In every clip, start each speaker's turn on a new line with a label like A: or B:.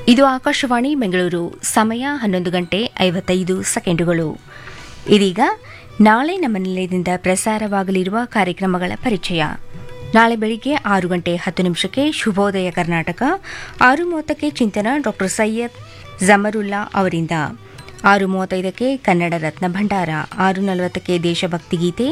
A: ಇದು ಆಕಾಶವಾಣಿ ಬೆಂಗಳೂರು ಸಮಯ ಹನ್ನೊಂದು ಗಂಟೆ ಐವತ್ತೈದು ಸೆಕೆಂಡುಗಳು ಇದೀಗ ನಾಳೆ ನಮ್ಮ ನಿಲಯದಿಂದ ಪ್ರಸಾರವಾಗಲಿರುವ ಕಾರ್ಯಕ್ರಮಗಳ ಪರಿಚಯ ನಾಳೆ ಬೆಳಿಗ್ಗೆ ಆರು ಗಂಟೆ ಹತ್ತು ನಿಮಿಷಕ್ಕೆ ಶುಭೋದಯ ಕರ್ನಾಟಕ ಆರು ಮೂವತ್ತಕ್ಕೆ ಚಿಂತನ ಡಾಕ್ಟರ್ ಸೈಯದ್ ಜಮರುಲ್ಲಾ ಅವರಿಂದ ಆರು ಮೂವತ್ತೈದಕ್ಕೆ ಕನ್ನಡ ರತ್ನ ಭಂಡಾರ ಆರು ನಲವತ್ತಕ್ಕೆ ದೇಶಭಕ್ತಿ ಗೀತೆ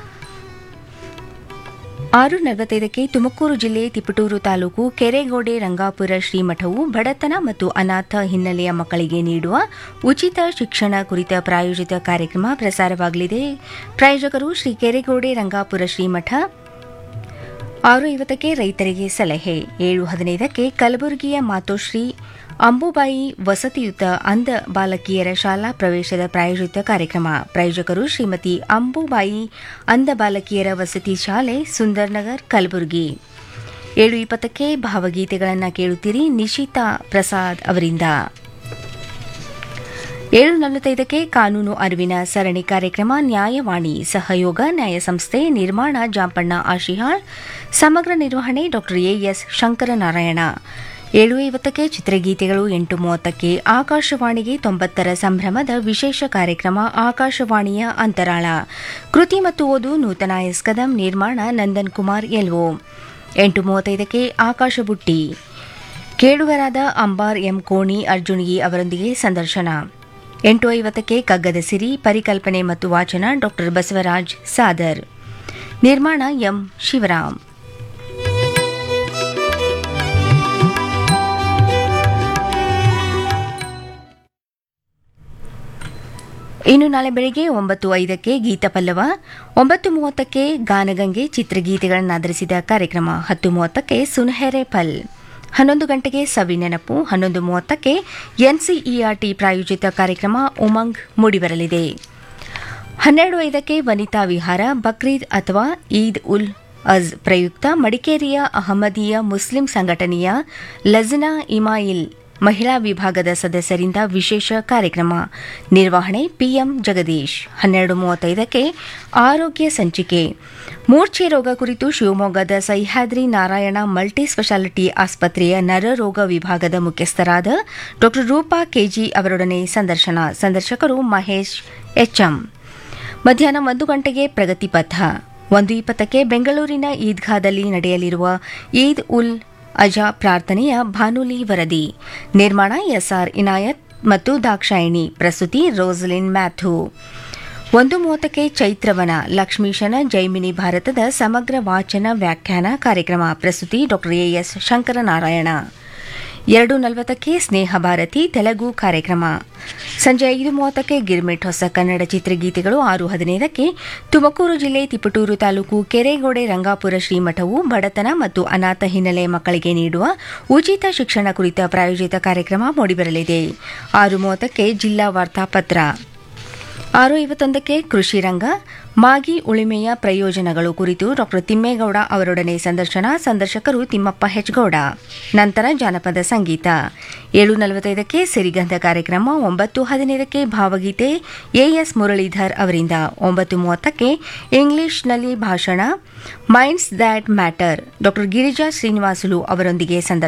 A: ಆರು ನಲವತ್ತೈದಕ್ಕೆ ತುಮಕೂರು ಜಿಲ್ಲೆ ತಿಪಟೂರು ತಾಲೂಕು ಕೆರೆಗೋಡೆ ರಂಗಾಪುರ ಶ್ರೀಮಠವು ಬಡತನ ಮತ್ತು ಅನಾಥ ಹಿನ್ನೆಲೆಯ ಮಕ್ಕಳಿಗೆ ನೀಡುವ ಉಚಿತ ಶಿಕ್ಷಣ ಕುರಿತ ಪ್ರಾಯೋಜಿತ ಕಾರ್ಯಕ್ರಮ ಪ್ರಸಾರವಾಗಲಿದೆ ಪ್ರಾಯೋಜಕರು ಶ್ರೀ ಕೆರೆಗೋಡೆ ರಂಗಾಪುರ ಶ್ರೀಮಠ ಆರು ಐವತ್ತಕ್ಕೆ ರೈತರಿಗೆ ಸಲಹೆ ಏಳು ಹದಿನೈದಕ್ಕೆ ಕಲಬುರಗಿಯ ಮಾತೋಶ್ರೀ ಅಂಬುಬಾಯಿ ವಸತಿಯುತ ಅಂಧ ಬಾಲಕಿಯರ ಶಾಲಾ ಪ್ರವೇಶದ ಪ್ರಾಯೋಜಿತ ಕಾರ್ಯಕ್ರಮ ಪ್ರಾಯೋಜಕರು ಶ್ರೀಮತಿ ಅಂಬುಬಾಯಿ ಅಂಧ ಬಾಲಕಿಯರ ವಸತಿ ಶಾಲೆ ಸುಂದರ್ನಗರ್ ಕಲಬುರಗಿ ಏಳು ಇಪ್ಪತ್ತಕ್ಕೆ ಭಾವಗೀತೆಗಳನ್ನು ಕೇಳುತ್ತೀರಿ ನಿಶಿತಾ ಪ್ರಸಾದ್ ಅವರಿಂದ ಏಳು ನಲವತ್ತೈದಕ್ಕೆ ಕಾನೂನು ಅರಿವಿನ ಸರಣಿ ಕಾರ್ಯಕ್ರಮ ನ್ಯಾಯವಾಣಿ ಸಹಯೋಗ ನ್ಯಾಯ ಸಂಸ್ಥೆ ನಿರ್ಮಾಣ ಜಾಂಪಣ್ಣ ಆಶಿಹಾಳ್ ಸಮಗ್ರ ನಿರ್ವಹಣೆ ಡಾ ಎಎಸ್ ಶಂಕರನಾರಾಯಣ ಏಳು ಐವತ್ತಕ್ಕೆ ಚಿತ್ರಗೀತೆಗಳು ಎಂಟು ಮೂವತ್ತಕ್ಕೆ ಆಕಾಶವಾಣಿಗೆ ತೊಂಬತ್ತರ ಸಂಭ್ರಮದ ವಿಶೇಷ ಕಾರ್ಯಕ್ರಮ ಆಕಾಶವಾಣಿಯ ಅಂತರಾಳ ಕೃತಿ ಮತ್ತು ಓದು ನೂತನ ಎಸ್ ಕದಂ ನಿರ್ಮಾಣ ನಂದನ್ ಕುಮಾರ್ ಎಲ್ಒ ಎಂಟು ಮೂವತ್ತೈದಕ್ಕೆ ಆಕಾಶ ಬುಟ್ಟಿ ಕೇಳುಗರಾದ ಅಂಬಾರ್ ಎಂ ಕೋಣಿ ಅರ್ಜುನ್ಗಿ ಅವರೊಂದಿಗೆ ಸಂದರ್ಶನ ಎಂಟು ಐವತ್ತಕ್ಕೆ ಕಗ್ಗದ ಸಿರಿ ಪರಿಕಲ್ಪನೆ ಮತ್ತು ವಾಚನ ಡಾ ಬಸವರಾಜ್ ಸಾದರ್ ನಿರ್ಮಾಣ ಎಂ ಶಿವರಾಮ್ ಇನ್ನು ನಾಳೆ ಬೆಳಗ್ಗೆ ಒಂಬತ್ತು ಐದಕ್ಕೆ ಗೀತಪಲ್ಲವ ಒಂಬತ್ತು ಮೂವತ್ತಕ್ಕೆ ಗಾನಗಂಗೆ ಚಿತ್ರಗೀತೆಗಳನ್ನು ಆಧರಿಸಿದ ಕಾರ್ಯಕ್ರಮ ಹತ್ತು ಮೂವತ್ತಕ್ಕೆ ಸುನಹೆರೆ ಪಲ್ ಹನ್ನೊಂದು ಗಂಟೆಗೆ ಸವಿ ನೆನಪು ಹನ್ನೊಂದು ಮೂವತ್ತಕ್ಕೆ ಎನ್ಸಿಇಆರ್ಟಿ ಪ್ರಾಯೋಜಿತ ಕಾರ್ಯಕ್ರಮ ಉಮಂಗ್ ಮೂಡಿಬರಲಿದೆ ಹನ್ನೆರಡು ಐದಕ್ಕೆ ವನಿತಾ ವಿಹಾರ ಬಕ್ರೀದ್ ಅಥವಾ ಈದ್ ಉಲ್ ಅಜ್ ಪ್ರಯುಕ್ತ ಮಡಿಕೇರಿಯ ಅಹಮದಿಯ ಮುಸ್ಲಿಂ ಸಂಘಟನೆಯ ಲಜ್ನಾ ಇಮಾಯಿಲ್ ಮಹಿಳಾ ವಿಭಾಗದ ಸದಸ್ಯರಿಂದ ವಿಶೇಷ ಕಾರ್ಯಕ್ರಮ ನಿರ್ವಹಣೆ ಪಿಎಂ ಜಗದೀಶ್ ಹನ್ನೆರಡು ಮೂವತ್ತೈದಕ್ಕೆ ಆರೋಗ್ಯ ಸಂಚಿಕೆ ಮೂರ್ಛೆ ರೋಗ ಕುರಿತು ಶಿವಮೊಗ್ಗದ ಸಹ್ಯಾದ್ರಿ ನಾರಾಯಣ ಮಲ್ಟಿ ಸ್ಪೆಷಾಲಿಟಿ ಆಸ್ಪತ್ರೆಯ ನರರೋಗ ವಿಭಾಗದ ಮುಖ್ಯಸ್ಥರಾದ ಡಾ ರೂಪಾ ಕೆಜಿ ಅವರೊಡನೆ ಸಂದರ್ಶನ ಸಂದರ್ಶಕರು ಮಹೇಶ್ ಎಚ್ಎಂ ಮಧ್ಯಾಹ್ನ ಒಂದು ಗಂಟೆಗೆ ಪ್ರಗತಿ ಪಥ ಒಂದು ಇಪ್ಪತ್ತಕ್ಕೆ ಬೆಂಗಳೂರಿನ ಈದ್ಗಾದಲ್ಲಿ ನಡೆಯಲಿರುವ ಈದ್ ಉಲ್ ಅಜಾ ಪ್ರಾರ್ಥನೆಯ ಭಾನುಲಿ ವರದಿ ನಿರ್ಮಾಣ ಎಸ್ಆರ್ ಇನಾಯತ್ ಮತ್ತು ದಾಕ್ಷಾಯಿಣಿ ಪ್ರಸ್ತುತಿ ರೋಸಲಿನ್ ಮ್ಯಾಥ್ಯೂ ಒಂದು ಮೂವತ್ತಕ್ಕೆ ಚೈತ್ರವನ ಲಕ್ಷ್ಮೀಶನ ಜೈಮಿನಿ ಭಾರತದ ಸಮಗ್ರ ವಾಚನ ವ್ಯಾಖ್ಯಾನ ಕಾರ್ಯಕ್ರಮ ಪ್ರಸ್ತುತಿ ಡಾ ಎಎಸ್ ಶಂಕರನಾರಾಯಣ ಎರಡು ನಲವತ್ತಕ್ಕೆ ಸ್ನೇಹ ಭಾರತಿ ತೆಲುಗು ಕಾರ್ಯಕ್ರಮ ಸಂಜೆ ಐದು ಮೂವತ್ತಕ್ಕೆ ಗಿರ್ಮಿಟ್ ಹೊಸ ಕನ್ನಡ ಚಿತ್ರಗೀತೆಗಳು ಆರು ಹದಿನೈದಕ್ಕೆ ತುಮಕೂರು ಜಿಲ್ಲೆ ತಿಪಟೂರು ತಾಲೂಕು ಕೆರೆಗೋಡೆ ರಂಗಾಪುರ ಶ್ರೀಮಠವು ಬಡತನ ಮತ್ತು ಅನಾಥ ಹಿನ್ನೆಲೆ ಮಕ್ಕಳಿಗೆ ನೀಡುವ ಉಚಿತ ಶಿಕ್ಷಣ ಕುರಿತ ಪ್ರಾಯೋಜಿತ ಕಾರ್ಯಕ್ರಮ ಮೂಡಿಬರಲಿದೆ ಆರು ಮೂವತ್ತಕ್ಕೆ ಜಿಲ್ಲಾ ವಾರ್ತಾಪತ್ರ ಆರು ಐವತ್ತೊಂದಕ್ಕೆ ಕೃಷಿ ರಂಗ ಮಾಗಿ ಉಳಿಮೆಯ ಪ್ರಯೋಜನಗಳು ಕುರಿತು ಡಾ ತಿಮ್ಮೇಗೌಡ ಅವರೊಡನೆ ಸಂದರ್ಶನ ಸಂದರ್ಶಕರು ತಿಮ್ಮಪ್ಪ ಹೆಚ್ಗೌಡ ನಂತರ ಜಾನಪದ ಸಂಗೀತ ಏಳು ನಲವತ್ತೈದಕ್ಕೆ ಸಿರಿಗಂಧ ಕಾರ್ಯಕ್ರಮ ಒಂಬತ್ತು ಹದಿನೈದಕ್ಕೆ ಭಾವಗೀತೆ ಎಎಸ್ ಮುರಳೀಧರ್ ಅವರಿಂದ ಒಂಬತ್ತು ಮೂವತ್ತಕ್ಕೆ ಇಂಗ್ಲಿಷ್ನಲ್ಲಿ ಭಾಷಣ ಮೈಂಡ್ಸ್ ದ್ಯಾಟ್ ಮ್ಯಾಟರ್ ಡಾ ಗಿರಿಜಾ ಶ್ರೀನಿವಾಸುಲು ಅವರೊಂದಿಗೆ ಸಂದರ್ಶನ